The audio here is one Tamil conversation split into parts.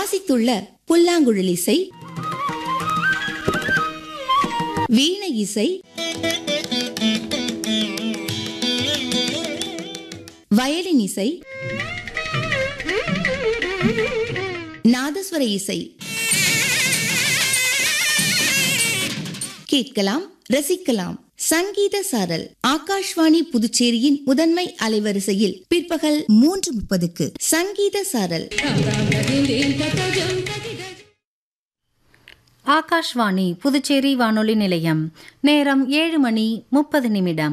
வாசித்துள்ள புல்லாங்குழல் இசை வீணை இசை வயலின் இசை நாதஸ்வர இசை கேட்கலாம் ரசிக்கலாம் சங்கீத சாரல் ஆகாஷ்வாணி புதுச்சேரியின் முதன்மை அலைவரிசையில் பிற்பகல் மூன்று முப்பதுக்கு சங்கீத சாரல் ஆகாஷ்வாணி புதுச்சேரி வானொலி நிலையம் நேரம் ஏழு மணி முப்பது நிமிடம்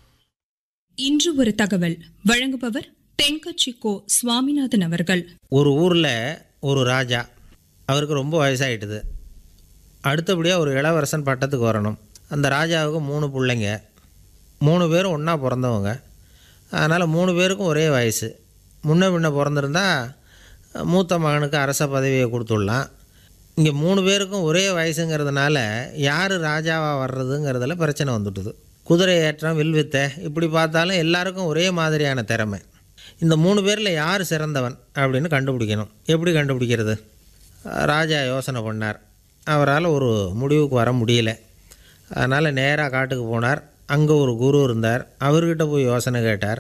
இன்று ஒரு தகவல் வழங்குபவர் தென்கட்சி கோ சுவாமிநாதன் அவர்கள் ஒரு ஊரில் ஒரு ராஜா அவருக்கு ரொம்ப வயசாயிட்டுது அடுத்தபடியாக ஒரு இளவரசன் பட்டத்துக்கு வரணும் அந்த ராஜாவுக்கு மூணு பிள்ளைங்க மூணு பேரும் ஒன்றா பிறந்தவங்க அதனால் மூணு பேருக்கும் ஒரே வயசு முன்ன பின்ன பிறந்திருந்தா மூத்த மகனுக்கு அரச பதவியை கொடுத்துடலாம் இங்கே மூணு பேருக்கும் ஒரே வயசுங்கிறதுனால யார் ராஜாவாக வர்றதுங்கிறதுல பிரச்சனை வந்துட்டுது குதிரை ஏற்றம் வில்வித்தை இப்படி பார்த்தாலும் எல்லாருக்கும் ஒரே மாதிரியான திறமை இந்த மூணு பேரில் யார் சிறந்தவன் அப்படின்னு கண்டுபிடிக்கணும் எப்படி கண்டுபிடிக்கிறது ராஜா யோசனை பண்ணார் அவரால் ஒரு முடிவுக்கு வர முடியல அதனால் நேராக காட்டுக்கு போனார் அங்கே ஒரு குரு இருந்தார் அவர்கிட்ட போய் யோசனை கேட்டார்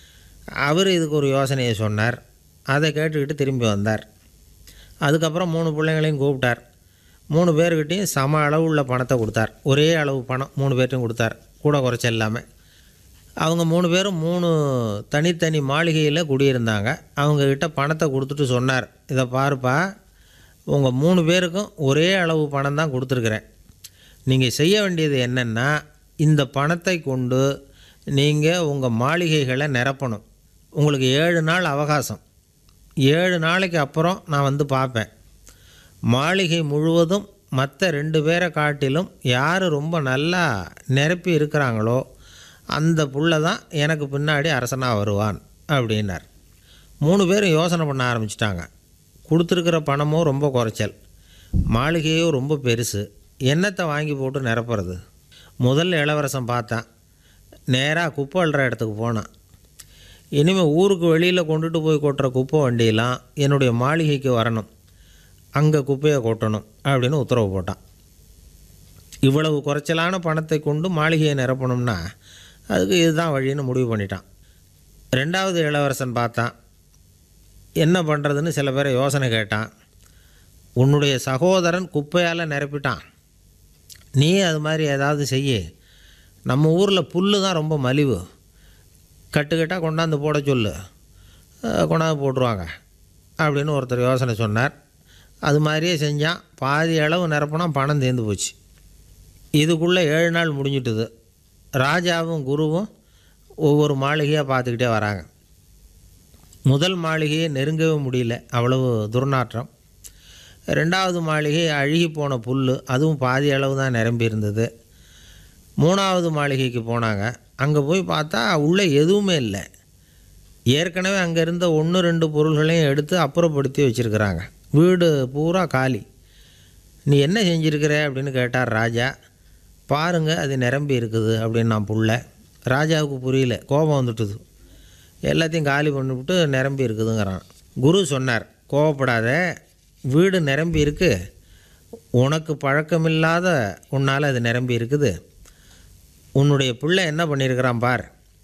அவர் இதுக்கு ஒரு யோசனையை சொன்னார் அதை கேட்டுக்கிட்டு திரும்பி வந்தார் அதுக்கப்புறம் மூணு பிள்ளைங்களையும் கூப்பிட்டார் மூணு பேர்கிட்டையும் சம அளவு உள்ள பணத்தை கொடுத்தார் ஒரே அளவு பணம் மூணு பேர்ட்டையும் கொடுத்தார் கூட குறைச்ச இல்லாமல் அவங்க மூணு பேரும் மூணு தனித்தனி மாளிகையில் குடியிருந்தாங்க அவங்கக்கிட்ட பணத்தை கொடுத்துட்டு சொன்னார் இதை பாருப்பா உங்கள் மூணு பேருக்கும் ஒரே அளவு பணம் தான் கொடுத்துருக்குறேன் நீங்கள் செய்ய வேண்டியது என்னென்னா இந்த பணத்தை கொண்டு நீங்கள் உங்கள் மாளிகைகளை நிரப்பணும் உங்களுக்கு ஏழு நாள் அவகாசம் ஏழு நாளைக்கு அப்புறம் நான் வந்து பார்ப்பேன் மாளிகை முழுவதும் மற்ற ரெண்டு பேரை காட்டிலும் யார் ரொம்ப நல்லா நிரப்பி இருக்கிறாங்களோ அந்த புள்ள தான் எனக்கு பின்னாடி அரசனாக வருவான் அப்படின்னார் மூணு பேரும் யோசனை பண்ண ஆரம்பிச்சிட்டாங்க கொடுத்துருக்கிற பணமும் ரொம்ப குறைச்சல் மாளிகையும் ரொம்ப பெருசு எண்ணத்தை வாங்கி போட்டு நிரப்புறது முதல்ல இளவரசன் பார்த்தான் நேராக குப்பை அள்ளுற இடத்துக்கு போனான் இனிமேல் ஊருக்கு வெளியில் கொண்டுட்டு போய் கொட்டுற குப்பை வண்டியெல்லாம் என்னுடைய மாளிகைக்கு வரணும் அங்கே குப்பையை கொட்டணும் அப்படின்னு உத்தரவு போட்டான் இவ்வளவு குறைச்சலான பணத்தை கொண்டு மாளிகையை நிரப்பணும்னா அதுக்கு இதுதான் வழின்னு முடிவு பண்ணிட்டான் ரெண்டாவது இளவரசன் பார்த்தான் என்ன பண்ணுறதுன்னு சில பேரை யோசனை கேட்டான் உன்னுடைய சகோதரன் குப்பையால் நிரப்பிட்டான் நீ அது மாதிரி ஏதாவது செய்ய நம்ம ஊரில் புல் தான் ரொம்ப மலிவு கட்டுக்கட்டாக கொண்டாந்து போட சொல்லு அஹ் கொண்டாந்து போட்டுருவாங்க அப்படின்னு ஒருத்தர் யோசனை சொன்னார் அது மாதிரியே செஞ்சான் பாதி அளவு நிரப்புனா பணம் தேர்ந்து போச்சு இதுக்குள்ளே ஏழு நாள் முடிஞ்சிட்டுது ராஜாவும் குருவும் ஒவ்வொரு மாளிகையாக பார்த்துக்கிட்டே வராங்க முதல் மாளிகையை நெருங்கவே முடியல அவ்வளவு துர்நாற்றம் ரெண்டாவது மாளிகை அழுகி போன புல் அதுவும் பாதி அளவு தான் நிரம்பி இருந்தது மூணாவது மாளிகைக்கு போனாங்க அங்கே போய் பார்த்தா உள்ளே எதுவுமே இல்லை ஏற்கனவே அங்கே இருந்த ஒன்று ரெண்டு பொருள்களையும் எடுத்து அப்புறப்படுத்தி வச்சுருக்கிறாங்க வீடு பூரா காலி நீ என்ன செஞ்சுருக்கிற அப்படின்னு கேட்டார் ராஜா பாருங்க அது நிரம்பி இருக்குது அப்படின்னு நான் புள்ள ராஜாவுக்கு புரியல கோபம் வந்துட்டுது எல்லாத்தையும் காலி பண்ணிவிட்டு நிரம்பி இருக்குதுங்கிறான் குரு சொன்னார் கோவப்படாத வீடு நிரம்பி இருக்கு உனக்கு பழக்கமில்லாத உன்னால் அது நிரம்பி இருக்குது உன்னுடைய பிள்ளை என்ன பண்ணியிருக்கிறான் பார்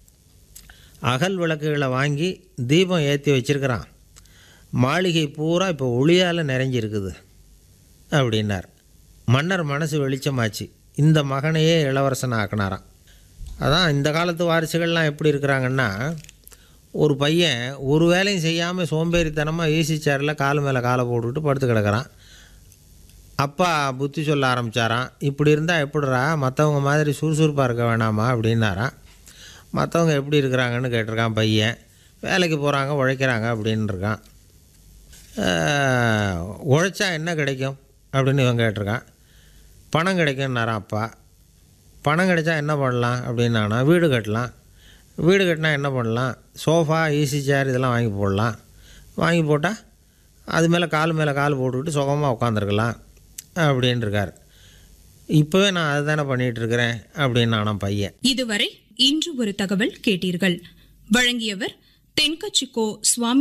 அகல் விளக்குகளை வாங்கி தீபம் ஏற்றி வச்சிருக்கிறான் மாளிகை பூரா இப்போ ஒளியால் நிறைஞ்சிருக்குது அப்படின்னார் மன்னர் மனசு வெளிச்சமாச்சு இந்த மகனையே இளவரசன் ஆக்கினாராம் அதான் இந்த காலத்து வாரிசுகள்லாம் எப்படி இருக்கிறாங்கன்னா ஒரு பையன் ஒரு வேலையும் செய்யாமல் சோம்பேறித்தனமாக ஈசி சேரில் கால் மேலே காலை போட்டுக்கிட்டு படுத்து கிடக்கிறான் அப்பா புத்தி சொல்ல ஆரம்பித்தாராம் இப்படி இருந்தால் எப்படிறா மற்றவங்க மாதிரி சுறுசுறுப்பாக இருக்க வேணாமா அப்படின்னாராம் மற்றவங்க எப்படி இருக்கிறாங்கன்னு கேட்டிருக்கான் பையன் வேலைக்கு போகிறாங்க உழைக்கிறாங்க அப்படின்னு இருக்கான் ஆஹ், உழைச்சா என்ன கிடைக்கும் அப்படின்னு இவன் கேட்டிருக்கான் பணம் கிடைக்கும்னாரான் அப்பா பணம் கிடைச்சா என்ன பண்ணலாம் அப்படின்னானா வீடு கட்டலாம் வீடு கட்டினா என்ன பண்ணலாம் சோஃபா ஈஸி சேர் இதெல்லாம் வாங்கி போடலாம் வாங்கி போட்டால் அது மேலே கால் மேலே கால் போட்டுக்கிட்டு சுகமாக உட்காந்துருக்கலாம் அப்படின்னு இருக்கார் இப்போவே நான் அதுதானே பண்ணிகிட்டு இருக்கிறேன் அப்படின்னு நானும் பையன் இதுவரை இன்று ஒரு தகவல் கேட்டீர்கள் வழங்கியவர் தென்கட்சி கோ சுவாமி